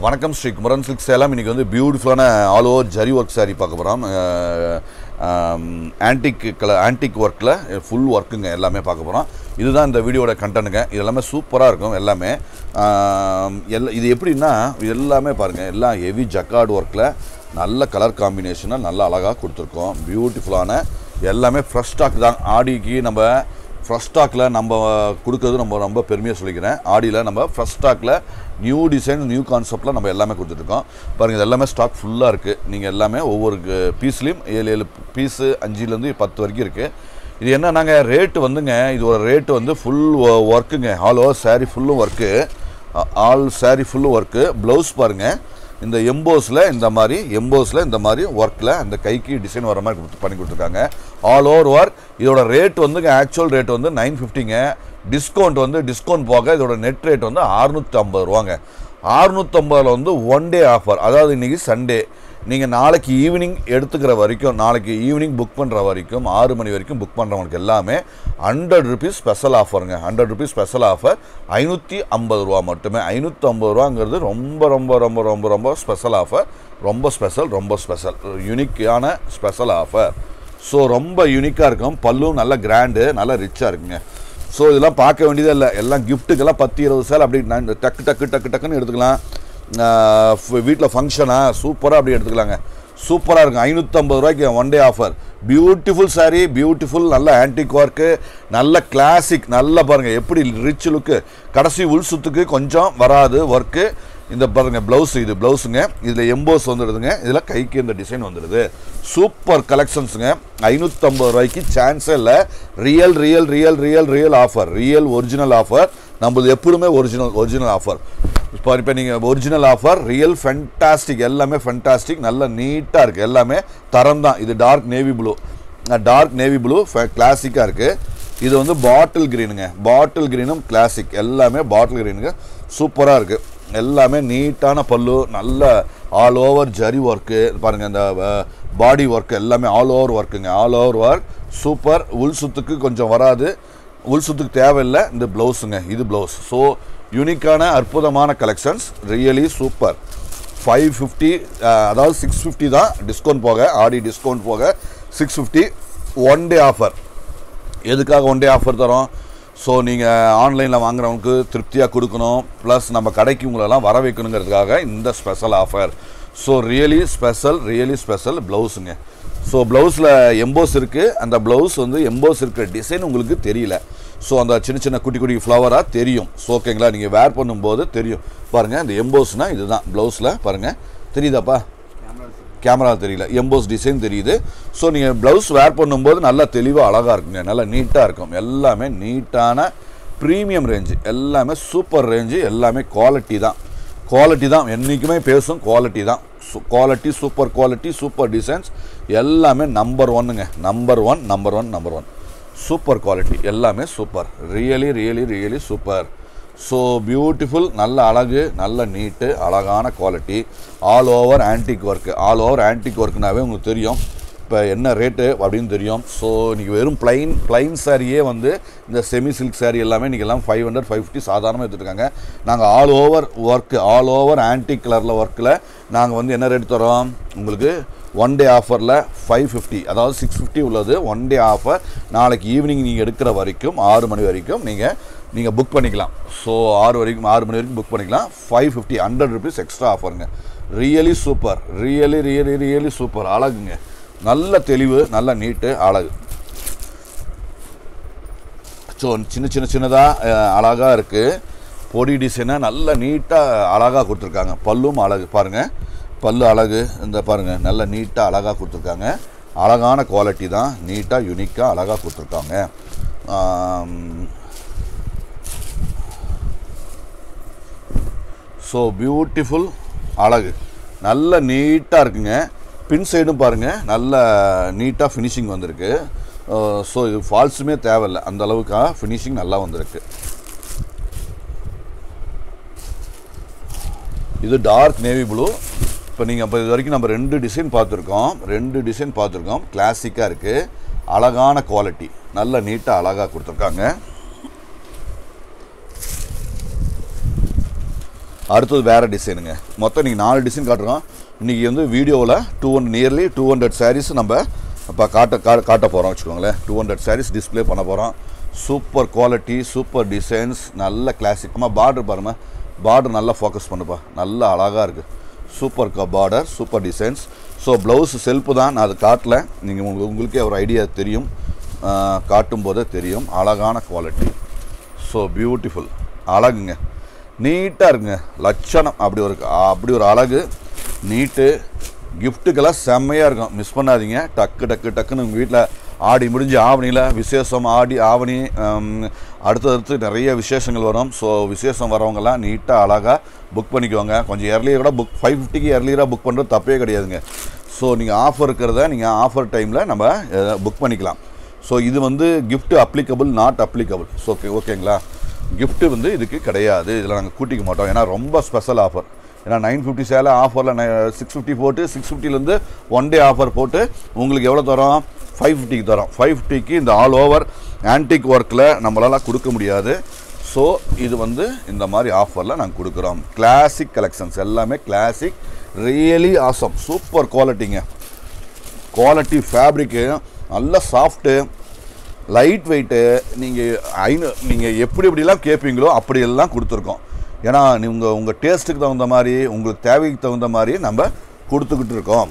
வணக்கம் ஸ்ரீ குமரன் சில்க் சேலம் இன்றைக்கி வந்து பியூட்டிஃபுல்லான all over zari work saree பார்க்க போகிறோம் ஆன்டிக் கலர் ஆன்டிக் ஒர்க்கில் ஃபுல் ஒர்க்குங்க எல்லாமே பார்க்க போகிறோம் இதுதான் இந்த வீடியோட கண்டனுங்க இது எல்லாமே சூப்பராக இருக்கும் எல்லாமே ஆம், எல்லா இது எப்படின்னா இது எல்லாமே பாருங்கள் எல்லாம் ஹெவி ஜக்கார்டு ஒர்க்கில் நல்ல கலர் காம்பினேஷனாக நல்லா அழகாக கொடுத்துருக்கோம் பியூட்டிஃபுல்லான எல்லாமே ஃப்ரெஷ் ஸ்டாக் தான் ஆடிக்கு நம்ம ஃப்ரெஷ் ஸ்டாக்கில் நம்ம கொடுக்கறது நம்ம ரொம்ப பெருமையாக சொல்லிக்கிறேன் ஆடியில் நம்ம ஃப்ரெஷ் ஸ்டாக்கில் நியூ டிசைன் நியூ கான்செப்டில் நம்ம எல்லாமே கொடுத்துட்ருக்கோம் பாருங்கள் இது எல்லாமே ஸ்டாக் ஃபுல்லாக இருக்குது நீங்கள் எல்லாமே ஒவ்வொரு பீஸ்லேயும் ஏழு ஏழு பீஸு அஞ்சுலேருந்து பத்து வரைக்கும் இருக்குது இது என்ன நாங்கள் ரேட்டு வந்துங்க இது ஒரு ரேட்டு வந்து ஃபுல் ஒர்க்குங்க ஆல் ஓவர் saree ஃபுல்லும் ஒர்க்கு ஆல் saree ஃபுல்லும் ஒர்க்கு ப்ளவுஸ் பாருங்கள் இந்த எம்போஸில் இந்த மாதிரி எம்போஸில் இந்த மாதிரி ஒர்க்கில் அந்த கைக்கு டிசைன் வர மாதிரி கொடுத்து பண்ணி கொடுத்துருக்காங்க ஆல் ஓவர் ஒர்க் இதோட ரேட் வந்துங்க ஆக்சுவல் ரேட் வந்து நைன் ஃபிஃப்டிங்க டிஸ்கவுண்ட் வந்து டிஸ்கவுண்ட் போக இதோட நெட் ரேட் வந்து அறுநூற்றி ஐம்பது ரூபாங்க அறுநூற்றம்பதில் வந்து ஒன் டே ஆஃபர் அதாவது இன்றைக்கி சண்டே நீங்கள் நாளைக்கு ஈவினிங் எடுத்துக்கிற வரைக்கும் நாளைக்கு ஈவினிங் புக் பண்ணுற வரைக்கும் ஆறு மணி வரைக்கும் புக் பண்ணுறவங்களுக்கு எல்லாமே ஹண்ட்ரட் ருபீஸ் ஸ்பெஷல் ஆஃபருங்க ஹண்ட்ரட் ருபீஸ் ஸ்பெஷல் ஆஃபர் ஐநூற்றி ஐம்பது ரூபா மட்டுமே ஐநூற்றி ஐம்பது ரூபாங்கிறது ரொம்ப ரொம்ப ரொம்ப ரொம்ப ரொம்ப ஸ்பெஷல் ஆஃபர் ரொம்ப ஸ்பெஷல் ரொம்ப ஸ்பெஷல் யுனிக்கான ஸ்பெஷல் ஆஃபர் ஸோ ரொம்ப யூனிக்காக இருக்கும் பல்லும் நல்ல கிராண்டு நல்லா ரிச்சாக இருக்குங்க ஸோ இதெல்லாம் பார்க்க வேண்டியதே இல்லை எல்லாம் கிஃப்ட்டுக்கெல்லாம் பத்து இருபது சேல் அப்படி நான் டக்கு டக்கு டக்கு டக்குன்னு எடுத்துக்கலாம் வீட்டில் ஃபங்க்ஷனாக சூப்பராக அப்படி எடுத்துக்கலாங்க சூப்பராக இருக்கும் ஐநூற்றம்பது ரூபாய்க்கு one day offer beautiful saree beautiful நல்ல ஆன்டிக் ஒர்க்கு நல்ல கிளாசிக் நல்ல பாருங்கள் எப்படி ரிச் லுக்கு கடைசி உள் சுத்துக்கு கொஞ்சம் வராது ஒர்க்கு இந்த பாருங்க ப்ளவுஸ் இது ப்ளவுஸுங்க இதில் எம்போஸ் வந்துடுதுங்க இதில் கைக்கு இந்த டிசைன் வந்துடுது சூப்பர் கலெக்ஷன்ஸுங்க ஐநூற்றம்பது ரூபாய்க்கு சான்ஸே இல்லை real real real real real offer real original offer நம்மளது எப்பொழுதுமே ஒரிஜினல் ஒரிஜினல் ஆஃபர் இப்போ இப்போ நீங்கள் ஒரிஜினல் ஆஃபர் ரியல் ஃபென்டாஸ்டிக் எல்லாமே ஃபென்டாஸ்டிக் நல்ல நீட்டாக இருக்குது எல்லாமே தரம் தான் இது dark navy blue dark navy blue கிளாசிக்காக இருக்குது இது வந்து பாட்டில் க்ரீனுங்க பாட்டில் க்ரீனும் கிளாசிக் எல்லாமே பாட்டில் க்ரீனுங்க சூப்பராக இருக்குது எல்லாமே நீட்டான பல்லு நல்ல ஆல் ஓவர் ஜரி ஒர்க்கு பாருங்கள் இந்த பாடி ஒர்க் எல்லாமே ஆல் ஓவர் ஒர்க்குங்க ஆல் ஓவர் ஒர்க் சூப்பர் உள் சுத்துக்கு கொஞ்சம் வராது உள் சுத்துக்கு தேவையில்லை இந்த ப்ளவுஸுங்க இது ப்ளவுஸ் ஸோ யூனிக்கான அற்புதமான collections really super five fifty அதாவது சிக்ஸ் ஃபிஃப்டி தான் டிஸ்கவுண்ட் போக ஆடி டிஸ்கவுண்ட் போக six fifty one day offer எதுக்காக ஒன் டே ஆஃபர் தரோம் ஸோ நீங்கள் ஆன்லைனில் வாங்குறவங்களுக்கு திருப்தியாக கொடுக்கணும் ப்ளஸ் நம்ம கடைக்கு உங்களெல்லாம் வர வைக்கணுங்கிறதுக்காக இந்த special offer so really special really special ப்ளவுஸுங்க ஸோ ப்ளவுஸில் எம்போஸ் இருக்குது அந்த ப்ளவுஸ் வந்து எம்போஸ் இருக்கிற டிசைன் உங்களுக்கு தெரியல ஸோ அந்த சின்ன சின்ன குட்டி குட்டி ஃப்ளவராக தெரியும் ஸோ ஓகேங்களா நீங்கள் வேர் பண்ணும்போது தெரியும் பாருங்கள் இந்த எம்போஸ்னால் இதுதான் ப்ளவுஸில் பாருங்கள் தெரியுதாப்பா கேமரா தெரியல எம்போஸ் டிசைன் தெரியுது ஸோ நீங்கள் ப்ளவுஸ் வேர் பண்ணும்போது நல்லா தெளிவாக அழகாக இருக்குங்க நல்லா நீட்டாக இருக்கும் எல்லாமே நீட்டான ப்ரீமியம் ரேஞ்சு எல்லாமே சூப்பர் ரேஞ்சு எல்லாமே குவாலிட்டி தான் குவாலிட்டி தான் என்றைக்குமே பேசும் குவாலிட்டி தான் quality super quality super designs எல்லாமே நம்பர் ஒன்னுங்க number one number one number one super quality எல்லாமே super really really really super so beautiful நல்ல அழகு நல்ல நீட்டு அழகான quality all over antique work all over antique ஒர்க்குனாவே உங்களுக்கு தெரியும் இப்போ என்ன ரேட்டு அப்படின்னு தெரியும் ஸோ இன்றைக்கி வெறும் ப்ளைன் ப்ளைன் சாரியே வந்து இந்த செமி சில்க் saree எல்லாமே இன்றைக்கி எல்லாம் ஃபைவ் ஹண்ட்ரட் ஃபைவ் ஃபிஃப்டி சாதாரணமாக எடுத்துருக்காங்க நாங்கள் all over work all over antique கலரில் ஒர்க்கில் நாங்கள் வந்து என்ன ரேட் தரோம் உங்களுக்கு ஒன் டே ஆஃபரில் ஃபைவ் ஃபிஃப்டி அதாவது சிக்ஸ் ஃபிஃப்டி உள்ளது ஒன் டே ஆஃபர் நாளைக்கு ஈவினிங் நீங்கள் எடுக்கிற வரைக்கும் ஆறு மணி வரைக்கும் நீங்கள் நீங்கள் புக் பண்ணிக்கலாம் ஸோ ஆறு வரைக்கும் ஆறு மணி வரைக்கும் புக் பண்ணிக்கலாம் five fifty hundred rupees extra ஆஃபருங்க really super really really really super அழகுங்க நல்ல தெளிவு நல்ல நீட்டு அழகு ஸோ சின்ன சின்ன சின்னதாக அழகாக இருக்குது பொடி டிசைனாக நல்ல நீட்டாக அழகாக கொடுத்துருக்காங்க பல்லும் அழகு பாருங்கள் பல்லு அழகு இந்த பாருங்கள் நல்ல நீட்டாக அழகாக கொடுத்துருக்காங்க அழகான குவாலிட்டி தான் நீட்டாக யூனிக்காக அழகாக கொடுத்துருக்காங்க ஸோ பியூட்டிஃபுல் அழகு நல்ல நீட்டாக இருக்குங்க பின் சைடும் பாருங்கள் நல்ல நீட்டாக ஃபினிஷிங் வந்திருக்கு ஸோ இது ஃபால்ஸுமே தேவையில்லை அந்த அளவுக்காக ஃபினிஷிங் நல்லா வந்திருக்கு இது டார்க் நேவி ப்ளூ இப்போ நீங்கள் இப்போ இது வரைக்கும் நம்ம ரெண்டு டிசைன் பார்த்துருக்கோம் ரெண்டு டிசைன் பார்த்துருக்கோம் கிளாசிக்காக இருக்குது அழகான குவாலிட்டி நல்ல நீட்டாக அழகாக கொடுத்துருக்காங்க அடுத்தது வேறு டிசைனுங்க மொத்தம் நீங்கள் நாலு டிசைன் காட்டுறோம் இன்றைக்கி வந்து வீடியோவில் two hundred nearly two hundred saris நம்ம இப்போ காட்ட கா காட்ட போகிறோம் வச்சுக்கோங்களேன் டூ ஹண்ட்ரட் சாரீஸ் டிஸ்ப்ளே பண்ண போகிறோம் சூப்பர் குவாலிட்டி சூப்பர் டிசைன்ஸ் நல்ல கிளாசிக் அம்மா பார்டர் பாருங்கள் பார்டர் நல்லா ஃபோக்கஸ் பண்ணுப்பா நல்லா அழகாக இருக்குது சூப்பர் க border super designs so blouse self தான் நான் அது காட்டல நீங்கள் உங்களுக்கு உங்களுக்கே ஒரு ஐடியா தெரியும் ஆஹ், காட்டும் போதே தெரியும் அழகான குவாலிட்டி ஸோ பியூட்டிஃபுல் அழகுங்க நீட்டாக இருக்குங்க லட்சணம் அப்படி ஒரு அப்படி ஒரு அழகு நீட்டு கிஃப்ட்டுக்கெல்லாம் செம்மையாக இருக்கும் மிஸ் பண்ணாதீங்க டக்கு டக்கு டக்குன்னு உங்கள் வீட்டில் ஆடி முடிஞ்சு ஆவணியில் விசேஷம் ஆடி ஆவணி ஹம், அடுத்தடுத்து நிறைய விசேஷங்கள் வரும் ஸோ விசேஷம் வரவங்கெல்லாம் நீட்டாக அழகாக புக் பண்ணிக்குவாங்க கொஞ்சம் இயர்லியரோட புக் ஃபைவ் ஃபிஃப்டிக்கு இயர்லியராக புக் பண்ணுறது தப்பே கிடையாதுங்க ஸோ நீங்கள் ஆஃபர் இருக்கிறத நீங்கள் ஆஃபர் டைமில் நம்ம புக் பண்ணிக்கலாம் ஸோ இது வந்து gift applicable not applicable so okay ஓகேங்களா gift வந்து இதுக்கு கிடையாது இதில் நாங்கள் கூட்டிக்க மாட்டோம் ஏன்னா ரொம்ப ஸ்பெஷல் ஆஃபர் ஏன்னா நைன் ஃபிஃப்டி சேலை ஆஃபரில் சிக்ஸ் ஃபிஃப்டி போட்டு சிக்ஸ் ஃபிஃப்டிலேருந்து ஒன் டே ஆஃபர் போட்டு உங்களுக்கு எவ்வளோ தரோம் ஃபைவ் ஃபிஃப்டிக்கு தரோம் ஃபைவ் ஃபிஃப்டிக்கு இந்த ஆல் ஓவர் ஆன்டிக் ஒர்க்கில் நம்மளால் கொடுக்க முடியாது ஸோ இது வந்து இந்த மாதிரி ஆஃபரில் நாங்கள் கொடுக்குறோம் கிளாசிக் கலெக்ஷன்ஸ் எல்லாமே கிளாசிக் ரியலி ஆசம் சூப்பர் குவாலிட்டிங்க குவாலிட்டி ஃபேப்ரிக்கு நல்ல சாஃப்ட்டு லைட் வெயிட்டு நீங்கள் ஐநூ நீங்கள் எப்படி எப்படிலாம் கேட்பீங்களோ அப்படியெல்லாம் கொடுத்துருக்கோம் ஏன்னா உங்கள் உங்கள் டேஸ்ட்டுக்கு தகுந்த மாதிரி உங்களுக்கு தேவைக்கு தகுந்த மாதிரி நம்ம கொடுத்துக்கிட்டு இருக்கோம்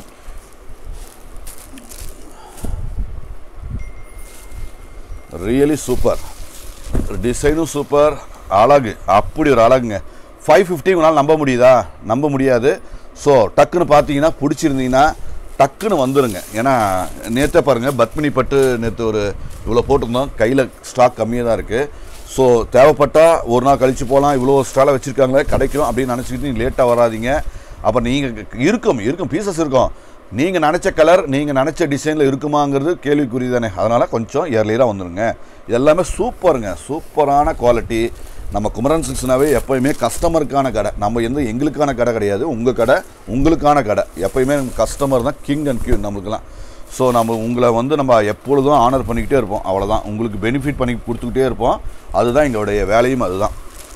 ரியலி சூப்பர் டிசைனும் சூப்பர் அழகு அப்படி ஒரு அழகுங்க ஃபைவ் ஃபிஃப்டி உங்களால் நம்ப முடியுதா நம்ப முடியாது ஸோ டக்குன்னு பார்த்தீங்கன்னா பிடிச்சிருந்தீங்கன்னா டக்குன்னு வந்துடுங்க ஏன்னா நேற்றே பாருங்கள் பத்மினி பட்டு நேற்று ஒரு இவ்வளோ போட்டிருந்தோம் கையில் ஸ்டாக் கம்மியாக தான் இருக்குது ஸோ தேவைப்பட்டால் ஒரு நாள் கழித்து போகலாம் இவ்வளோ ஸ்டாலை வச்சுருக்காங்களே கிடைக்கும் அப்படின்னு நினச்சிக்கிட்டு நீங்கள் லேட்டாக வராதீங்க அப்போ நீங்கள் இருக்கும் இருக்கும் பீசஸ் இருக்கும் நீங்கள் நினச்ச கலர் நீங்கள் நினச்ச டிசைனில் இருக்குமாங்கிறது கேள்விக்குறி தானே அதனால் கொஞ்சம் இயர்லியராக வந்துடுங்க இது எல்லாமே சூப்பருங்க சூப்பரான குவாலிட்டி நம்ம குமரன் சிக்ஸ்னாவே எப்போயுமே கஸ்டமருக்கான கடை நம்ம எந்த எங்களுக்கான கடை கிடையாது உங்கள் கடை உங்களுக்கான கடை எப்போயுமே கஸ்டமர் தான் கிங் அண்ட் கியூ நம்மளுக்கெல்லாம் ஸோ நம்ம உங்களை வந்து நம்ம எப்பொழுதும் ஆனர் பண்ணிக்கிட்டே இருப்போம் அவ்வளோதான் உங்களுக்கு பெனிஃபிட் பண்ணி கொடுத்துக்கிட்டே இருப்போம் அதுதான் எங்களுடைய வேலையும் அதுதான்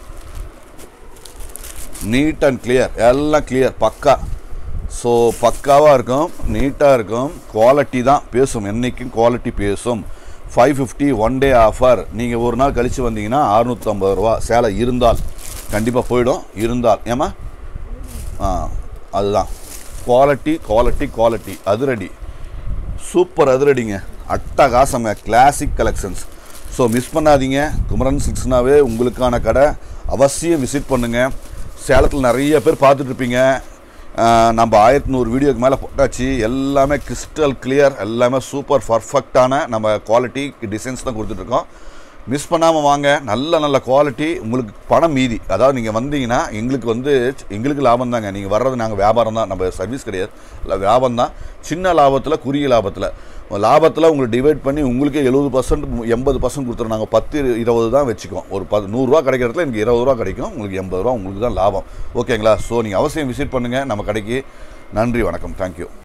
நீட் அண்ட் கிளியர் எல்லாம் கிளியர் பக்கா ஸோ பக்காவாக இருக்கும் நீட்டாக இருக்கும் குவாலிட்டி தான் பேசும் என்றைக்கும் குவாலிட்டி பேசும் five fifty one day offer நீங்கள் ஒரு நாள் கழித்து வந்தீங்கன்னா அறுநூற்றம்பது ரூபா சேலை இருந்தால் கண்டிப்பாக போயிடும் இருந்தால் ஏமா ஆ அதுதான் குவாலிட்டி குவாலிட்டி குவாலிட்டி அதிரடி சூப்பர் அதிரடிங்க அட்டகாசங்க கிளாசிக் கலெக்ஷன்ஸ் ஸோ மிஸ் பண்ணாதீங்க குமரன் சிக்ஸ்னாவே உங்களுக்கான கடை அவசியம் விசிட் பண்ணுங்கள் சேலத்தில் நிறைய பேர் பார்த்துட்டு இருப்பீங்க ஆஹ் நம்ம ஆயிரத்தி நூறு வீடியோக்கு மேலே போட்டாச்சு எல்லாமே கிறிஸ்டல் கிளியர் எல்லாமே சூப்பர் பர்ஃபெக்டான நம்ம குவாலிட்டி டிசைன்ஸ் தான் கொடுத்துட்ருக்கோம் மிஸ் பண்ணாமல் வாங்க நல்ல நல்ல குவாலிட்டி உங்களுக்கு பணம் மீதி அதாவது நீங்கள் வந்தீங்கன்னா எங்களுக்கு வந்து எங்களுக்கு லாபம் தாங்க நீங்கள் வர்றது நாங்கள் வியாபாரம் தான் நம்ம சர்வீஸ் கிடையாது இல்லை வியாபாரம் தான் சின்ன லாபத்தில் குறுகிய லாபத்தில் லாபத்தில் உங்களுக்கு டிவைட் பண்ணி உங்களுக்கே எழுபது பர்சன்ட் எண்பது பர்சன்ட் கொடுத்துரும் நாங்கள் பத்து இருபது தான் வச்சுக்குவோம் ஒரு பத்து நூறுரூவா கிடைக்கிற இடத்துல எனக்கு இருபது ரூபா கிடைக்கும் உங்களுக்கு எண்பது ரூபா உங்களுக்கு தான் லாபம் ஓகேங்களா ஸோ நீங்கள் அவசியம் விசிட் பண்ணுங்கள் நம்ம கடைக்கு நன்றி வணக்கம் தேங்க்யூ